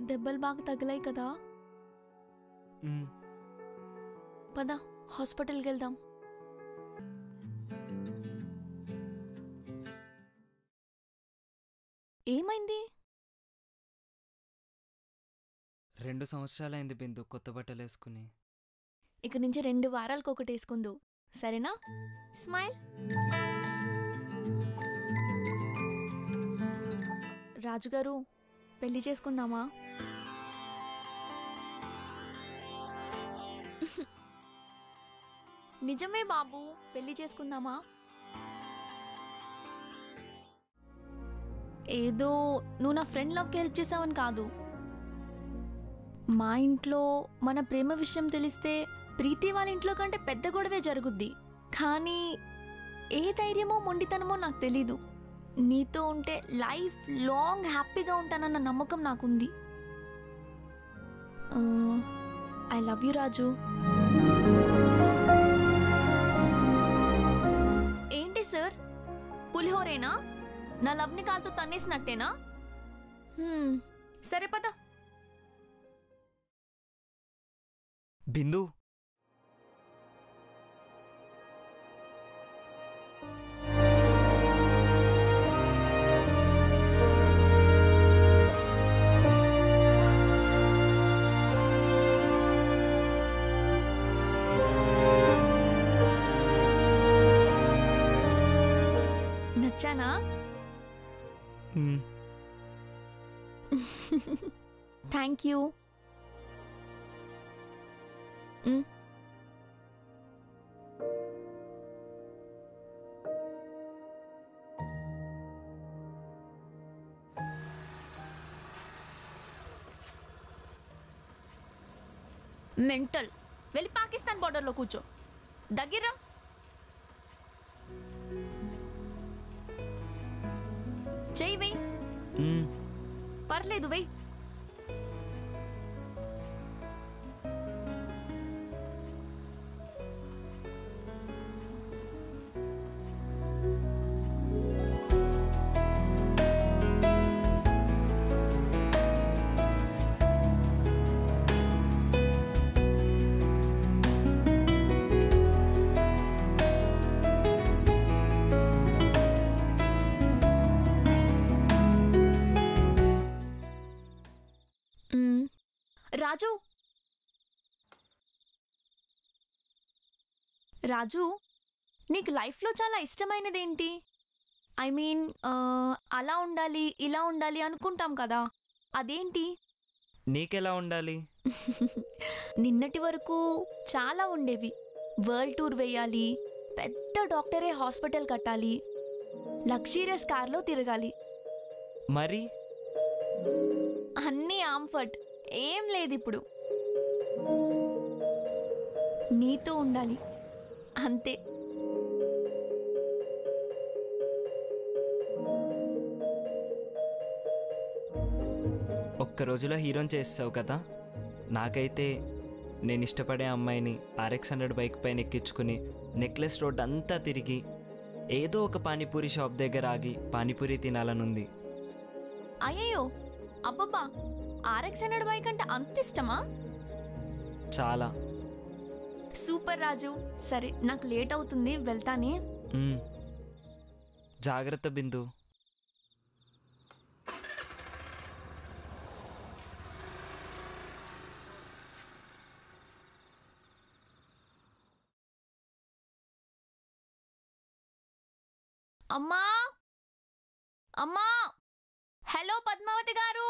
దెబ్బలు బాగా తగిలాయి కదా మ్, పద హాస్పిటల్కి వెళ్దాం ఏమైంది రెండు సంవత్సరాలైంది బిందు కొత్త బట్టలు వేసుకుని ఇక నుంచి రెండు వారాలకు ఒకటి వేసుకుందు సరేనా స్మైల్ రాజుగారు పెళ్లి చేసుకుందామా నిజమే బాబు పెళ్లి చేసుకుందామా ఏదో నువ్వు నా ఫ్రెండ్ లవ్కి హెల్ప్ చేసావని కాదు మా ఇంట్లో మన ప్రేమ విషయం తెలిస్తే ప్రీతి వాళ్ళ ఇంట్లో కంటే పెద్ద గొడవే జరుగుద్ది కానీ ఏ ధైర్యమో మొండితనమో నాకు తెలీదు నీతో ఉంటే లైఫ్ లాంగ్ హ్యాపీగా ఉంటానన్న నమ్మకం నాకుంది ఐ లవ్ యూ రాజు ఏంటి సార్ పులిహోరేనా నా లవ్ని కాలుతో తన్నేసినట్టేనా హ్మ్, సరే పద బిందు నచ్చానా మ్, థ్యాంక్ యూ మెంటల్ వెళ్ళి పాకిస్తాన్ బార్డర్లో కూర్చో దగ్గర చెయ్యి వెయ్యి మ్, పర్లేదు వెయ్యి మ్మ్. రాజు రాజు నీకు లైఫ్లో చాలా ఇష్టమైనది ఏంటి ఐ మీన్ అలా ఉండాలి ఇలా ఉండాలి అనుకుంటాం కదా అదేంటి నీకెలా ఉండాలి నిన్నటి వరకు చాలా ఉండేవి వరల్డ్ టూర్ వేయాలి పెద్ద డాక్టరే హాస్పిటల్ కట్టాలి లగ్జీరియస్ కార్లో తిరగాలి మరి అన్నీ ఆంఫర్ట్ ఏం లేదు ఇప్పుడు నీతో ఉండాలి అంతే ఒక్క రోజులో హీరోని చేస్తావు కదా నాకైతే నేను ఇష్టపడే అమ్మాయిని ఆర్ఎక్స్ హండ్రెడ్ బైక్ పైన ఎక్కించుకుని నెక్లెస్ రోడ్ అంతా తిరిగి ఏదో ఒక పానీపూరి షాప్ దగ్గర ఆగి పానీపూరి తినాలనుంది అయ్యయ్యో అబ్బబ్బా ఆర్ఎక్స్ హండ్రెడ్ బైక్ అంటే అంత ఇష్టమా చాలా సూపర్ రాజు సరే నాకు లేట్ అవుతుంది వెళ్తానే మ్. జాగ్రత్త బిందు అమ్మా అమ్మా హలో పద్మావతి గారు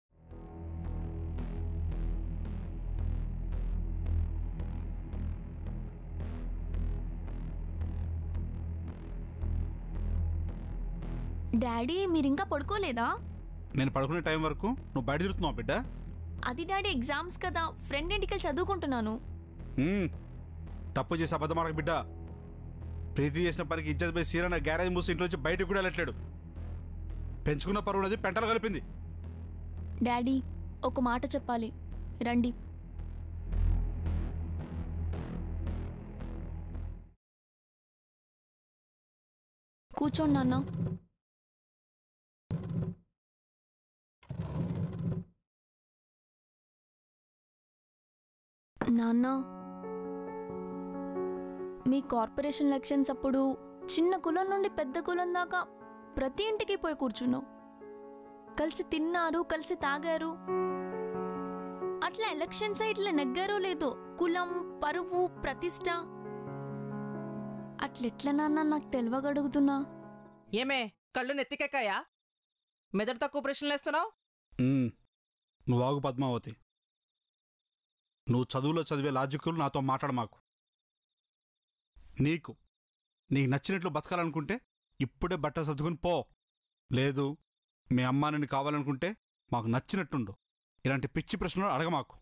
డాడీ మీరింకా పడుకోలేదా నేను పడుకునే టైం వరకు నువ్వు బయట తిరుగుతున్నావు బిడ్డ అది డాడీ ఎగ్జామ్స్ కదా ఫ్రెండ్ ఇంటికి వెళ్ళి చదువుకుంటున్నాను హ్మ్. తప్పు చేసి అబద్ధం ఆడక బిడ్డ ప్రీతి చేసిన పనికి ఇజ్జత్ పోయి సీరన్న గ్యారేజ్ మూసి ఇంట్లో నుంచి బయటకు కూడా వెళ్ళట్లేడు పెంచుకున్న పరువు నది పెంటలు కలిపింది డాడీ ఒక మాట చెప్పాలి రండి కూర్చోండి నాన్న నాన్న మీ కార్పొరేషన్ ఎలక్షన్స్ అప్పుడు చిన్న కులం నుండి పెద్ద కులం దాకా ప్రతి ఇంటికి పోయి కూర్చున్నావు కలిసి తిన్నారు కలిసి తాగారు అట్లా ఎలక్షన్స్ ఇట్లా నెగ్గారో లేదో కులం పరువు ప్రతిష్ట అట్లెట్లా నాన్న నాకు తెలియగడుగుతున్నా ఏమే కళ్ళు నెత్తికెక్కాయా మెదడు తక్కువ ప్రశ్నలు వేస్తున్నావు ఉమ్, నువ్వు ఆగు పద్మావతి నువ్వు చదువులో చదివే లాజిక్కులు నాతో మాట్లాడ మాకు నీకు నీకు నచ్చినట్లు బతకాలనుకుంటే ఇప్పుడే బట్ట సర్దుకుని పో లేదు మీ అమ్మా నిన్ను కావాలనుకుంటే మాకు నచ్చినట్టుండు ఇలాంటి పిచ్చి ప్రశ్నలు అడగ మాకు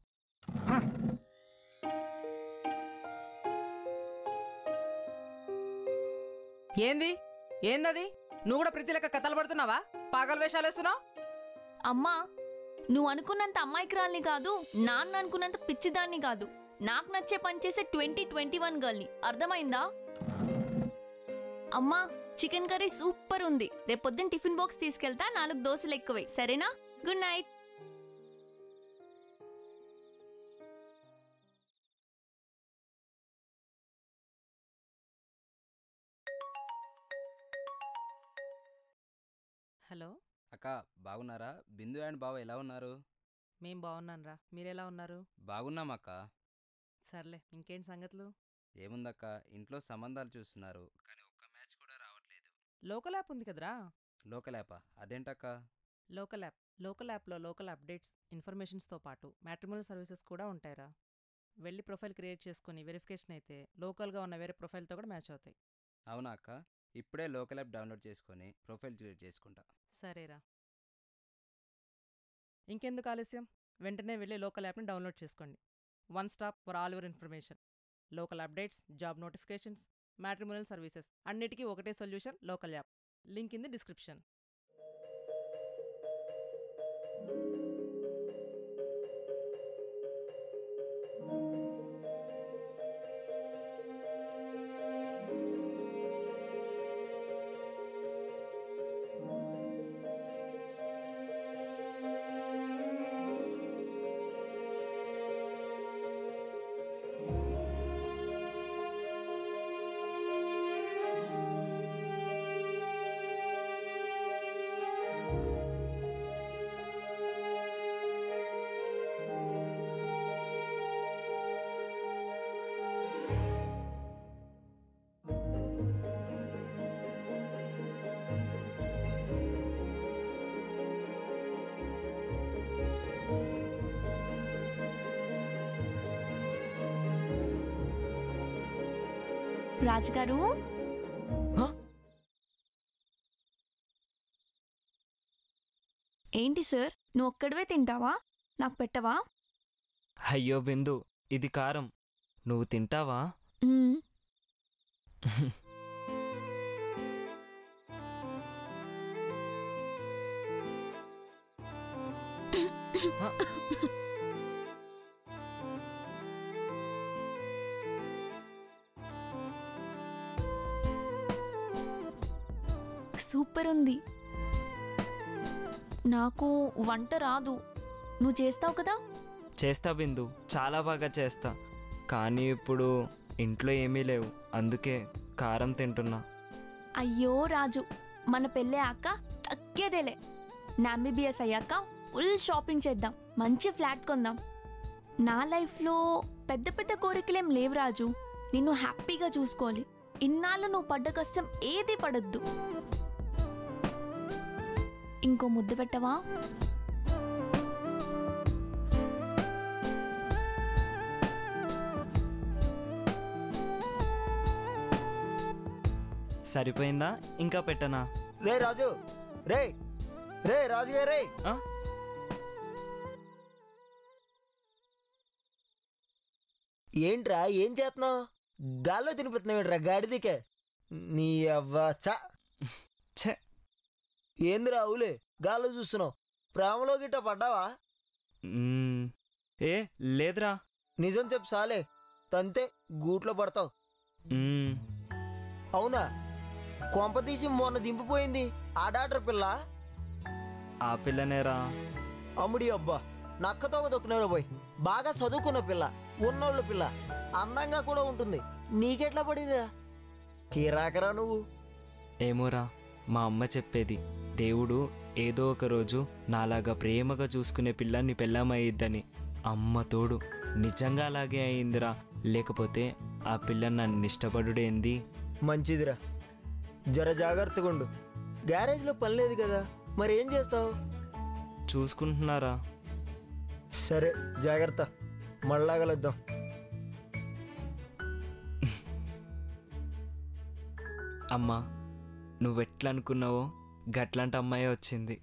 ఏంది ఏందది నువ్వు కూడా ప్రతి లెక్క కథలు పడుతున్నావా పాగల వేషాలు వేస్తున్నావు అమ్మా నువ్వు అనుకున్నంత అమ్మాయికురాల్ని కాదు నాన్న అనుకున్నంత పిచ్చిదాన్ని కాదు నాకు నచ్చే పని చేసే ట్వంటీ ట్వంటీ వన్ గర్ల్ని అర్థమైందా అమ్మా చికెన్ కర్రీ సూపర్ ఉంది రేపు పొద్దున్న టిఫిన్ బాక్స్ తీసుకెళ్తా నాలుగు దోశలు ఎక్కువై సరేనా గుడ్ నైట్ హలో అక్క బాగున్నారా బిందు అండ్ బావ ఎలా ఉన్నారు మేం బాగున్నానురా మీరెలా ఉన్నారు బాగున్నాం అక్క సర్లే ఇంకేంటి సంగతులు ఏముందక్క ఇంట్లో సంబంధాలు చూస్తున్నారు కానీ ఒక్క మ్యాచ్ కూడా రావట్లేదు లోకల్ యాప్ ఉంది కదరా లోకల్ యాపా అదేంటక్క లోకల్ యాప్ లోకల్ యాప్లో లోకల్ అప్డేట్స్ ఇన్ఫర్మేషన్స్తో పాటు మ్యాట్రిమోనల్ సర్వీసెస్ కూడా ఉంటాయిరా వెళ్ళి ప్రొఫైల్ క్రియేట్ చేసుకుని వెరిఫికేషన్ అయితే లోకల్గా ఉన్న వేరే ప్రొఫైల్తో కూడా మ్యాచ్ అవుతాయి అవునా అక్క ఇప్పుడే లోకల్ యాప్ డౌన్లోడ్ చేసుకొని ప్రొఫైల్ క్రియేట్ చేసుకుంటా సరేరా ఇంకెందుకు ఆలస్యం వెంటనే వెళ్ళి లోకల్ యాప్ని డౌన్లోడ్ చేసుకోండి one stop for all your information local updates job notifications matrimonial services అన్నిటికీ ఒకటే solution local app link in the description రాజుగారు హ? ఏంటి సార్ నువ్వు ఒక్కడివే తింటావా నాకు పెట్టవా అయ్యో బిందు ఇది కారం నువ్వు తింటావా మ్మ్. హ? సూపర్ ఉంది నాకు వంట రాదు నువ్వు చేస్తావు కదా చేస్తా బిందు చాలా బాగా చేస్తా కానీ ఇప్పుడు ఇంట్లో ఏమీ లేవు అందుకే కారం తింటున్నా అయ్యో రాజు మన పెళ్ళే అక్క తగ్గేదేలే నాంబీబీఎస్ అయ్యాక ఫుల్ షాపింగ్ చేద్దాం మంచి ఫ్లాట్ కొందాం నా లైఫ్లో పెద్ద పెద్ద కోరికలేం లేవు రాజు నిన్ను హ్యాపీగా చూసుకోవాలి ఇన్నాళ్ళు నువ్వు పడ్డ కష్టం ఏది పడద్దు ఇంకో ముద్దు పెట్టవా సరిపోయిందా ఇంకా పెట్టనా రే రాజు రే రే రాజు రే ఆ? ఏంట్రా ఏం చేస్తున్నావు గాల్లో తినిపిస్తున్నావేంట్రా గాడిదికే నీ అవ్వ చ ఛే ఏందిరా అవులే గాల్లో చూస్తున్నావు ప్రేమలో గిట్ట పడ్డావా మ్మ్. ఏ లేదురా నిజం చెప్పు సాలే తంతే గూట్లో పడతావు మ్మ్. అవునా కొంప తీసి మొన్న దింపిపోయింది ఆ డాక్టర్ పిల్ల ఆ పిల్లనేరా అమ్ముడి అబ్బా నక్కతో దొక్కునేరా పోయి బాగా చదువుకున్న పిల్ల ఉన్నోళ్ళు పిల్ల అందంగా కూడా ఉంటుంది నీకెట్లా పడిందిరా కిరాకరా నువ్వు ఏమోరా మా అమ్మ చెప్పేది దేవుడు ఏదో ఒక రోజు నాలాగా ప్రేమగా చూసుకునే పిల్లాన్ని పెళ్ళామయ్యిద్దని అమ్మ తోడు నిజంగా అలాగే అయిందిరా లేకపోతే ఆ పిల్ల నన్ను ఇష్టపడుడేంది మంచిదిరా జర జాగ్రత్తగా ఉండు గ్యారేజ్లో పని లేదు కదా మరి ఏం చేస్తావు చూసుకుంటున్నారా సరే జాగ్రత్త మళ్ళా కలుద్దాం అమ్మా నువ్వెట్లా అనుకున్నావో గట్లాంటి అమ్మాయి వచ్చింది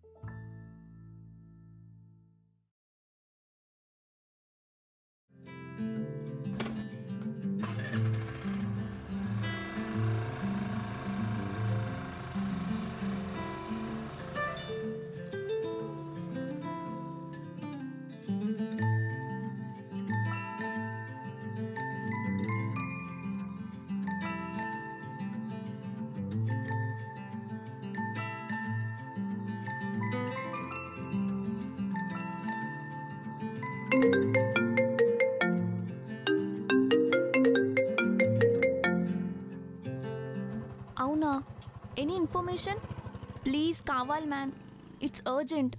అవునా ఎనీ ఇన్ఫర్మేషన్ ప్లీజ్ కావాలి మ్యాన్ ఇట్స్ అర్జెంట్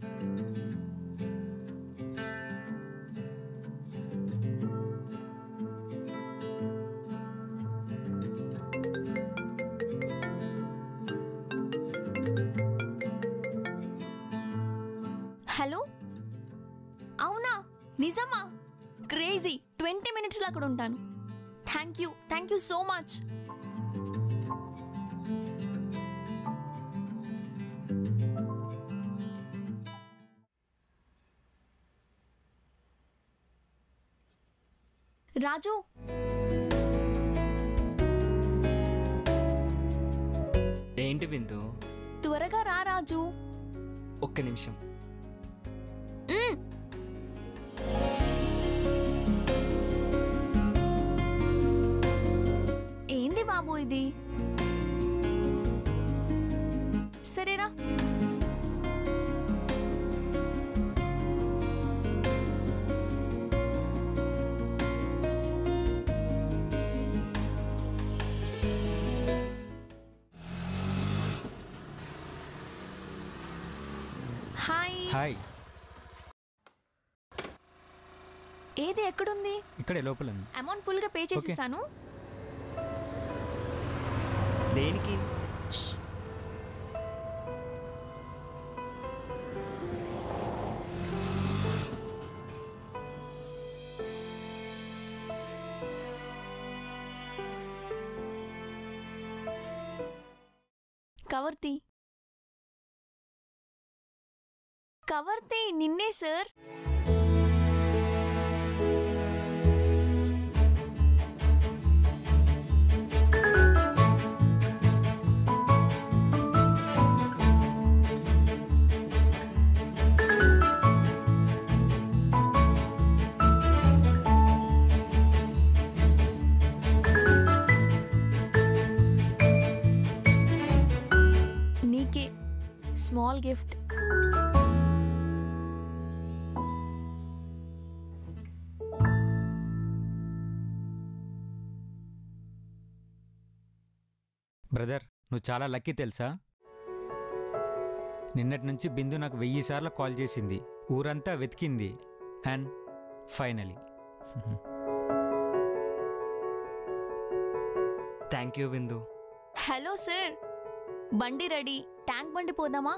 హలో అవునా నిజమా క్రేజీ ట్వంటీ మినిట్స్లో అక్కడ ఉంటాను thank you thank you so much Raju ఏంటి బిందు త్వరగా రా రాజు ఒక్క నిమిషం మ్మ్. ఏంది బాబు ఇది సరేరా హాయ్ హాయ్ ఏది ఎక్కడుంది ఇక్కడే లోపల ఉంది. అమౌంట్ ఫుల్ గా పే చేసేసాను దేనికి కవర్తి కవర్తి నిన్నే సార్ నీకే స్మాల్ గిఫ్ట్ బ్రదర్ నువ్వు చాలా లక్కీ తెలుసా నిన్నటి నుంచి బిందు నాకు వెయ్యి సార్లు కాల్ చేసింది ఊరంతా వెతికింది and finally thank you Bindu hello sir బండి రెడీ ట్యాంక్ బండి పోదామా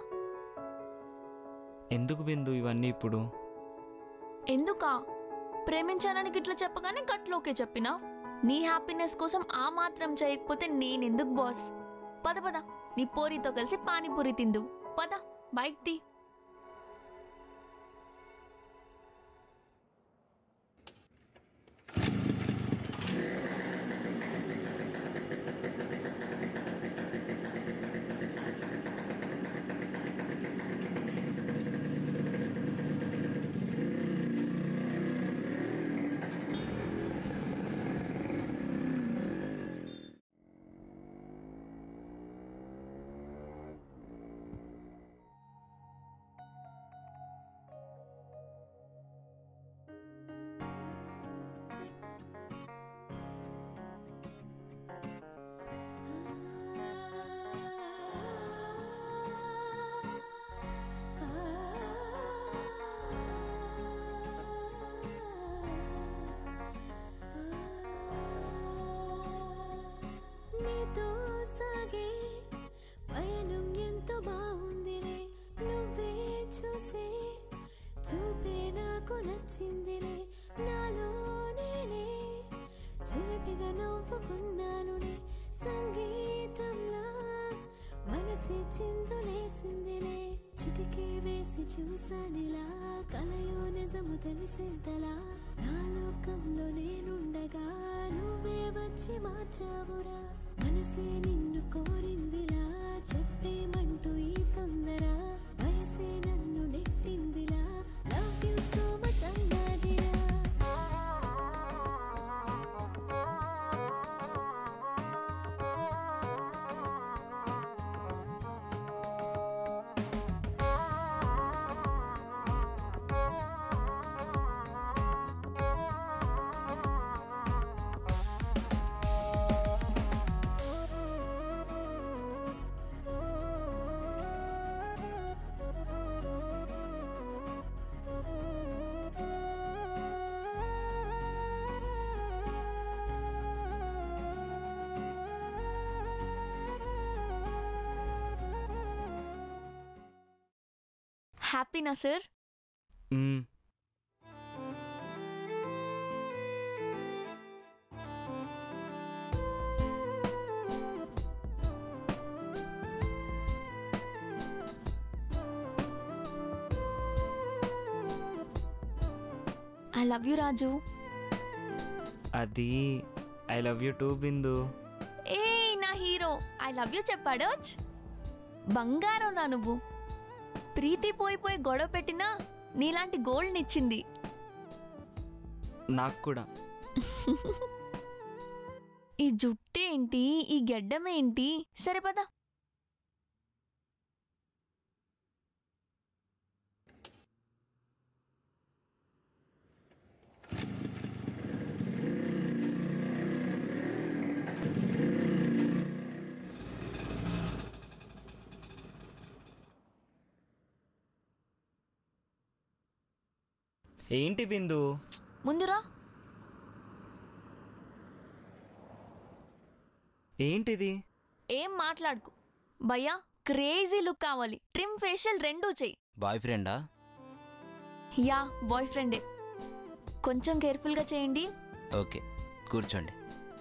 ఎందుకు బిందు ఇవన్నీ ఇప్పుడు ఎందుకా ప్రేమించానని గిట్ల చెప్పగానే గట్లోకే చెప్పినా నీ హ్యాపీనెస్ కోసం ఆ మాత్రం చేయకపోతే నేనెందుకు బాస్ పద పద నీ పోరితో కలిసి పానీపూరి తిందు పద బైక్ తీ చిందులేసిందిలే చిటికే వేసి చూసానిలా కలయో నిజము తెలిసేంతలా నా లోకంలో నేనుండగా నువ్వే వచ్చి మార్చావురా మనసే నిన్ను కోరిందిలా చెప్పేమంటూ ఈ తొందర వయసే నన్ను నెట్టిందిలా లవ్ యూ సో మచ్ అన్నదిరా హ్యాపీనా sir hmm. I love you Raju అది I love you too Bindu ఏ నా హీరో ఐ లవ్ యూ చెప్పాడు బంగారం రా నువ్వు ప్రీతి పోయి పోయి గొడవ పెట్టినా నీలాంటి గోల్డ్ని ఇచ్చింది నాకు కూడా ఈ జుట్టేంటి ఈ గెడ్డమేంటి సరే పద ఏంటి బిందు ముందురా ఏంటిది ఏం మాట్లాడుకు భయ్యా క్రేజీ లుక్ కావాలి ట్రిమ్ ఫేషియల్ రెండూ చెయ్యి బాయ్ ఫ్రెండా యా బాయ్ ఫ్రెండే కొంచెం కేర్ఫుల్గా చేయండి ఓకే కూర్చోండి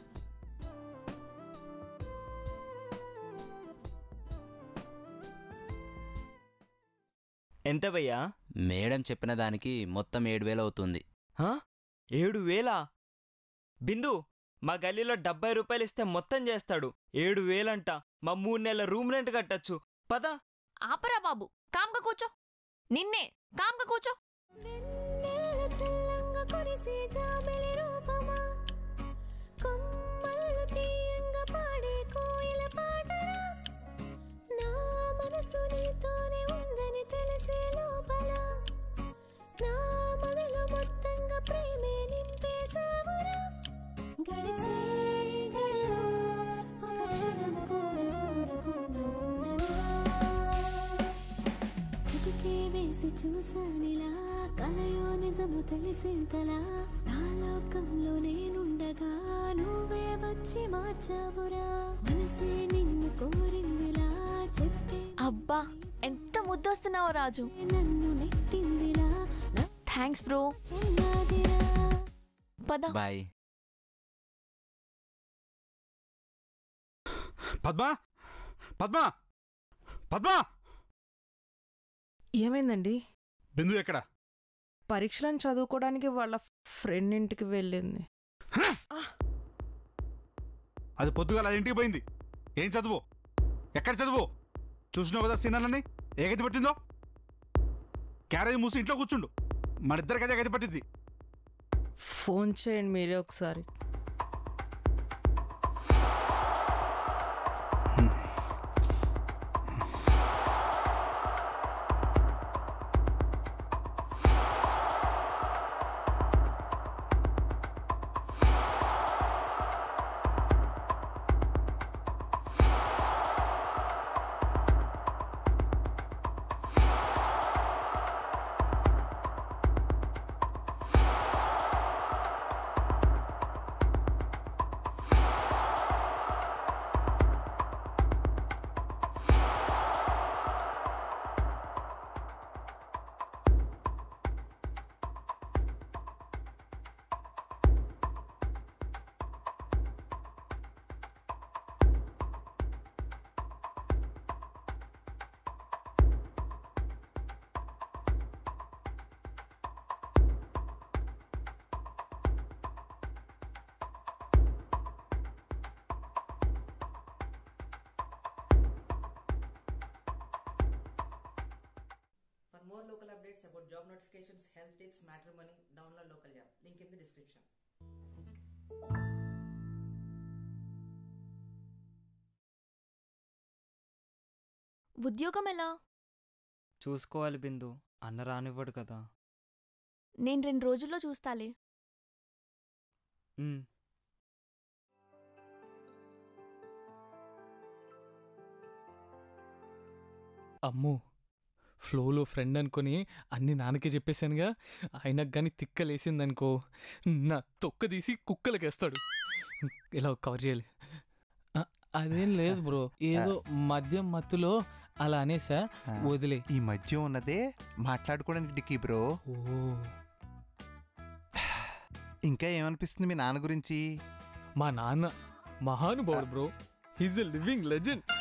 ఎంత భయ్యా మేడం చెప్పిన దానికి మొత్తం ఏడు వేలు అవుతుంది హా? ఏడు వేలా బిందు మా గల్లీలో డెబ్బై రూపాయలు ఇస్తే మొత్తం చేస్తాడు ఏడు వేలంట మా మూడు నెలల రూమ్ రెంట్ కట్టచ్చు పద ఆపరా బాబు కామ్గా కూర్చో నిన్నే కామ్గా కూర్చో వెన్నెల చల్లంగా కురిసే జాబిలి రూపమా కొమ్మలు తీయంగా పాడే కోయిల పాటరా నా మనసు నీతోనే ఉందని తెలిసే లోపల నా మదిలో మొత్తంగా ప్రేమే నింపేశావురా గడిచే గడిలో ఒక క్షణం కూడా చూడకుండా ఉండనురా చిటికే వేసి చూసానిలా కలయో నిజము తెలిసేంతలా నా లోకంలో నేనుండగా నువ్వే వచ్చి మార్చావురా మనసే నిన్ను కోరిందిలా చెప్పే అబ్బా ఎంత ముద్దొస్తున్నావు రాజు నన్ను నెట్టిందిలా థ్యాంక్స్ బ్రో ఉన్నదిరా పద బాయ్ పద్మ పద్మ పద్మ ఏమైందండి బిందు ఎక్కడ పరీక్షలను చదువుకోవడానికి వాళ్ళ ఫ్రెండ్ ఇంటికి వెళ్ళింది అది పొద్దుగాల అది ఇంటికి పోయింది ఏం చదువు ఎక్కడ చదువు చూసినావు కదా సీనాలని ఏ గతి పట్టిందో క్యారేజ్ మూసి ఇంట్లో కూర్చుండు మన ఇద్దరికి అదే గతి పట్టింది ఫోన్ చేయండి మీరే ఒకసారి For job notifications, health tips, matrimony, download local app. Link in the description. ఉద్యోగం ఎలా చూసుకోవాలి బిందు అన్న రానివ్వడు కదా నేను రెండు రోజుల్లో చూస్తాలే ఉమ్, అమ్మో ఫ్లోలో ఫ్రెండ్ అనుకొని అన్ని నాన్నకే చెప్పేశానుగా ఆయనకు కానీ తిక్కలేసిందనుకో నా తొక్క తీసి కుక్కలకేస్తాడు ఇలా కవర్ చేయాలి ఆ, అదేం లేదు బ్రో ఏదో మద్యం మత్తులో అలా అనేసా ఆ, వదిలే ఈ మధ్య ఉన్నదే మాట్లాడుకోవడానికి డిక్కీ బ్రో ఓ ఇంకా ఏమనిపిస్తుంది మీ నాన్న గురించి మా నాన్న మహానుభావుడు bro he's a living legend